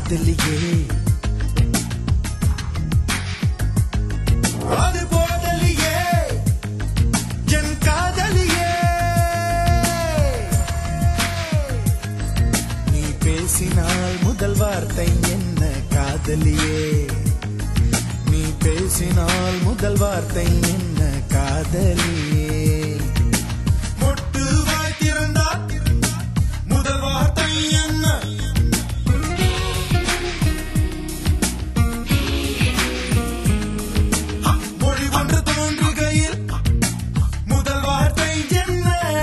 காதலியே அது போதலியே என் காதலியே நீ பேசினால் முதல் வார்த்தை என்ன காதலியே நீ பேசினால் முதல் வார்த்தை என்ன காதலியே மொட்டு வாய் திறந்தால் முதல் வார்த்தை என்ன மொழி ஒன்று தோன்றுகையில் முதல் வார்த்தை என்ன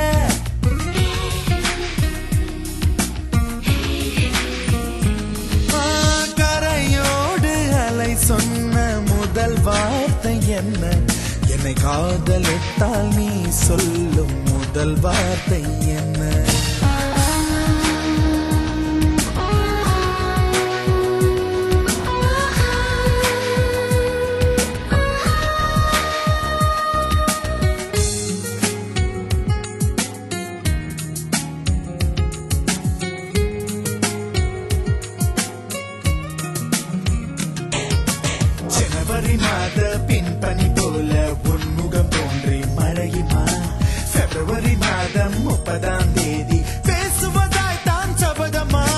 ஆ, கரையோடு அலை சொன்ன முதல் வார்த்தை என்ன என்னை காதலித்தால் நீ சொல்லும் முதல் வார்த்தை என்ன ஜனவரி மாத பின்பனி போல உன்முகம் தோன்றி மழையுமா பிப்ரவரி மாதம் முப்பதாம் தேதி பேசுவதாய் தான் சபதமா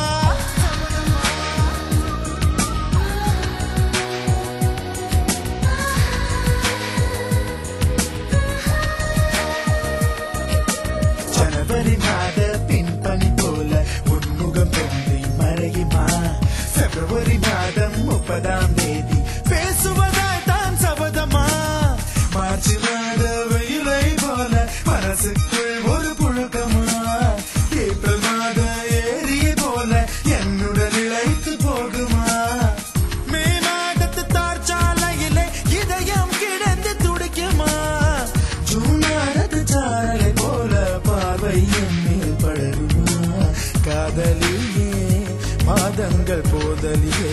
ஜனவரி மாத பின்பனி போல உன்முகம் தோன்றி மழையுமா பிப்ரவரி மாதம் முப்பதாம் தேதி பேசுவதாய் தான் சபதமா மார்ச் மாத வெயிலை போல மனசுக்குள் ஒரு புழுக்கமா ஏப்ரல் மாத ஏரியை போல என்னுடன் இழைத்து போகுமா மே மாதத்து தார்ச்சாலையிலே இதயம் கிடந்து துடிக்குமா ஜூன் மாதத்து சாரலை போல பார்வை என் மேல் பழகுமா காதலியே மாதங்கள் போதலியே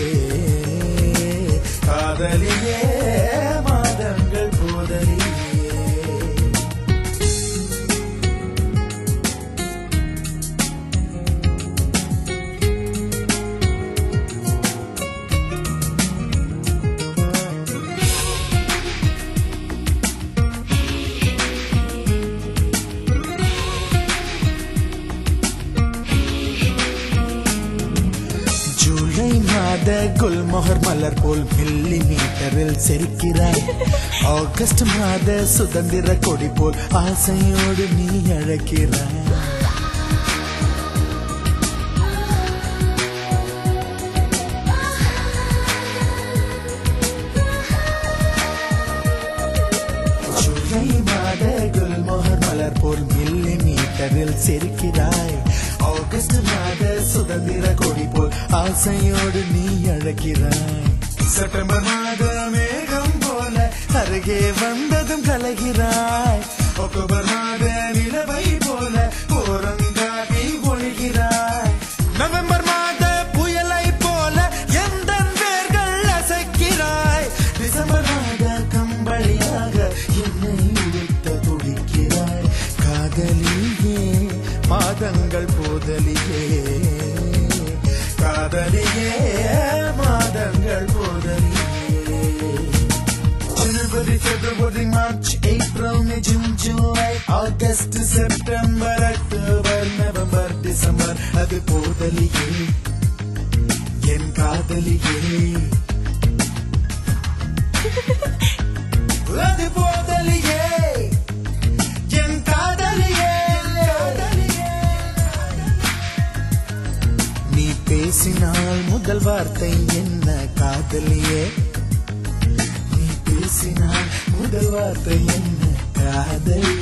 காதலியே மாதங்கள் போதலியே ஜூலை மாத குல்மொஹர் மலர் போல் மில்லி மீட்டரில் செருக்கிறாய் ஆகஸ்ட் மாத சுதந்திர கொடி போல் ஆசையோடு நீ அழைக்கிறாய் ஜூலை மாத குல்மொஹர் மலர் போல் மில்லி மீட்டரில் செருக்கிறாய் ஆகஸ்ட் மாத சுதந்திர கொடி போல் ஆசையோடு நீ அழைக்கிறாய் செப்டம்பர் மாத மேகம் போல அருகே வந்ததும் கலகிறாய் அக்டோபர் மாத நிலவை போல ஓரங்காட்டி ஒழிகிறாய் நவம்பர் மாத புயலை போல எந்த வேர்கள் அசைக்கிறாய் டிசம்பர் மாத கம்பளியாக என்னை இழுத்த துடிக்கிறாய் காதலியே மாதங்கள் போதலியே காதலியே மாதங்கள் போதலியே January, February, March, April, May, June, July, August, September, October, November, December அது போதலியே என் காதலியே அது போதலியே என் காதலியே நீ பேசினால் முதல் வார்த்தை என்ன காதலியே நீ பேசினால் முதல் வார்த்தை என்ன காதலியே